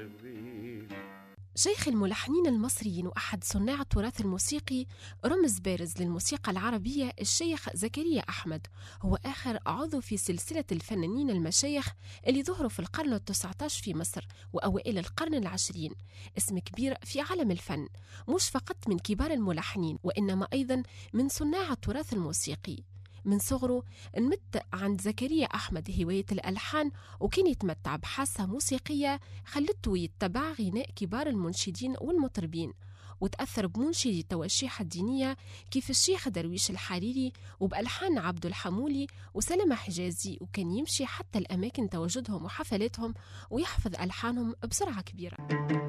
شيخ الملحنين المصريين وأحد صناع التراث الموسيقي رمز بارز للموسيقى العربية الشيخ زكريا أحمد هو آخر عضو في سلسلة الفنانين المشايخ اللي ظهروا في القرن التسعة عشر في مصر وأوائل القرن العشرين اسم كبير في عالم الفن مش فقط من كبار الملحنين وإنما أيضا من صناع التراث الموسيقي من صغره نمت عند زكريا أحمد هواية الألحان وكان يتمتع بحاسة موسيقية خلته يتبع غناء كبار المنشدين والمطربين وتأثر بمنشدي التواشيح الدينية كيف الشيخ درويش الحريري وبألحان عبد الحمولي وسلمة حجازي وكان يمشي حتى الأماكن تواجدهم وحفلاتهم ويحفظ ألحانهم بسرعة كبيرة